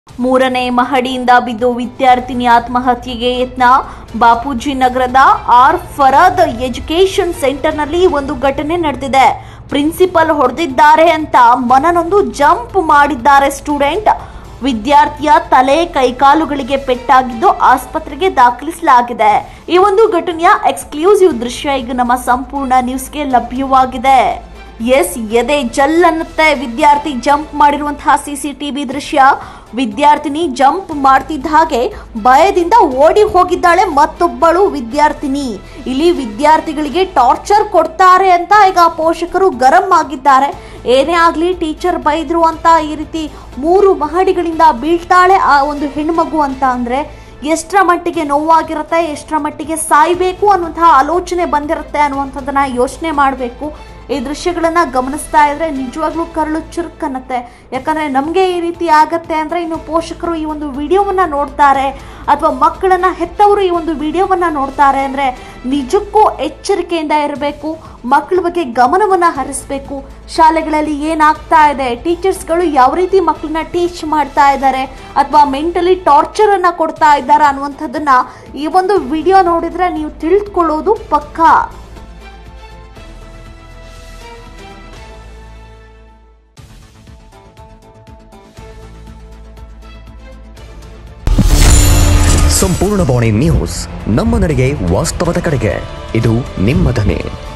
ಮೂರನೇ ಮಹಡಿಯಿಂದ ಬಿದ್ದು ವಿದ್ಯಾರ್ಥಿನಿ ಆತ್ಮಹತ್ಯೆಗೆ ಯತ್ನ ಬಾಪೂಜಿ ನಗರದ ಆರ್ ಫರಾದ್ ಎಜುಕೇಶನ್ ಸೆಂಟರ್ನಲ್ಲಿ ಒಂದು ಘಟನೆ ನಡೆದಿದೆ ಪ್ರಿನ್ಸಿಪಲ್ ಹೊಡೆದಿದ್ದಾರೆ ಅಂತ ಮನನೊಂದು ಜಂಪ್ ಮಾಡಿದ್ದಾರೆ ಸ್ಟೂಡೆಂಟ್ ವಿದ್ಯಾರ್ಥಿಯ ತಲೆ ಕೈಕಾಲುಗಳಿಗೆ ಪೆಟ್ಟಾಗಿದ್ದು ಆಸ್ಪತ್ರೆಗೆ ದಾಖಲಿಸಲಾಗಿದೆ ಈ ಒಂದು ಘಟನೆಯ ಎಕ್ಸ್ಕ್ಲೂಸಿವ್ ದೃಶ್ಯ ಈಗ ನಮ್ಮ ಸಂಪೂರ್ಣ ನ್ಯೂಸ್ಗೆ ಲಭ್ಯವಾಗಿದೆ ಎಸ್ ಎದೆ ಜಲ್ ಅನ್ನತ್ತೆ ವಿದ್ಯಾರ್ಥಿ ಜಂಪ್ ಮಾಡಿರುವಂತಹ ಸಿಸಿಟಿವಿ ದೃಶ್ಯ ವಿದ್ಯಾರ್ಥಿನಿ ಜಂಪ್ ಮಾಡ್ತಿದ್ದ ಹಾಗೆ ಭಯದಿಂದ ಓಡಿ ಹೋಗಿದ್ದಾಳೆ ಮತ್ತೊಬ್ಬಳು ವಿದ್ಯಾರ್ಥಿನಿ ಇಲ್ಲಿ ವಿದ್ಯಾರ್ಥಿಗಳಿಗೆ ಟಾರ್ಚರ್ ಕೊಡ್ತಾರೆ ಅಂತ ಈಗ ಪೋಷಕರು ಗರಂ ಆಗಿದ್ದಾರೆ ಏನೇ ಆಗಲಿ ಟೀಚರ್ ಬೈದ್ರು ಅಂತ ಈ ರೀತಿ ಮೂರು ಮಹಡಿಗಳಿಂದ ಬೀಳ್ತಾಳೆ ಆ ಒಂದು ಹೆಣ್ಮಗು ಅಂತ ಅಂದ್ರೆ ಎಷ್ಟರ ಮಟ್ಟಿಗೆ ನೋವಾಗಿರುತ್ತೆ ಎಷ್ಟರ ಮಟ್ಟಿಗೆ ಸಾಯ್ಬೇಕು ಅನ್ನುವಂತಹ ಆಲೋಚನೆ ಬಂದಿರುತ್ತೆ ಅನ್ನುವಂಥದ್ದನ್ನ ಯೋಚನೆ ಮಾಡಬೇಕು ಈ ದೃಶ್ಯಗಳನ್ನ ಗಮನಿಸ್ತಾ ಇದ್ರೆ ನಿಜವಾಗ್ಲೂ ಕರಳು ಚುರುಕನ್ನತ್ತೆ ಯಾಕಂದ್ರೆ ನಮಗೆ ಈ ರೀತಿ ಆಗತ್ತೆ ಅಂದ್ರೆ ಇನ್ನು ಪೋಷಕರು ಈ ಒಂದು ವಿಡಿಯೋವನ್ನ ನೋಡ್ತಾರೆ ಅಥವಾ ಮಕ್ಕಳನ್ನ ಹೆತ್ತವರು ಈ ಒಂದು ವಿಡಿಯೋವನ್ನ ನೋಡ್ತಾರೆ ಅಂದ್ರೆ ನಿಜಕ್ಕೂ ಎಚ್ಚರಿಕೆಯಿಂದ ಇರಬೇಕು ಮಕ್ಕಳ ಬಗ್ಗೆ ಗಮನವನ್ನ ಹರಿಸಬೇಕು ಶಾಲೆಗಳಲ್ಲಿ ಏನಾಗ್ತಾ ಇದೆ ಟೀಚರ್ಸ್ಗಳು ಯಾವ ರೀತಿ ಮಕ್ಕಳನ್ನ ಟೀಚ್ ಮಾಡ್ತಾ ಇದ್ದಾರೆ ಅಥವಾ ಮೆಂಟಲಿ ಟಾರ್ಚರ್ ಅನ್ನ ಕೊಡ್ತಾ ಇದ್ದಾರೆ ಅನ್ನುವಂಥದ್ದನ್ನ ಈ ಒಂದು ವಿಡಿಯೋ ನೋಡಿದ್ರೆ ನೀವು ತಿಳಿದುಕೊಳ್ಳೋದು ಪಕ್ಕಾ ಸಂಪೂರ್ಣ ಬಾಣಿ ನ್ಯೂಸ್ ನಮ್ಮ ನಡೆಗೆ ವಾಸ್ತವದ ಕಡೆಗೆ ಇದು ನಿಮ್ಮ ಧ್ವನಿ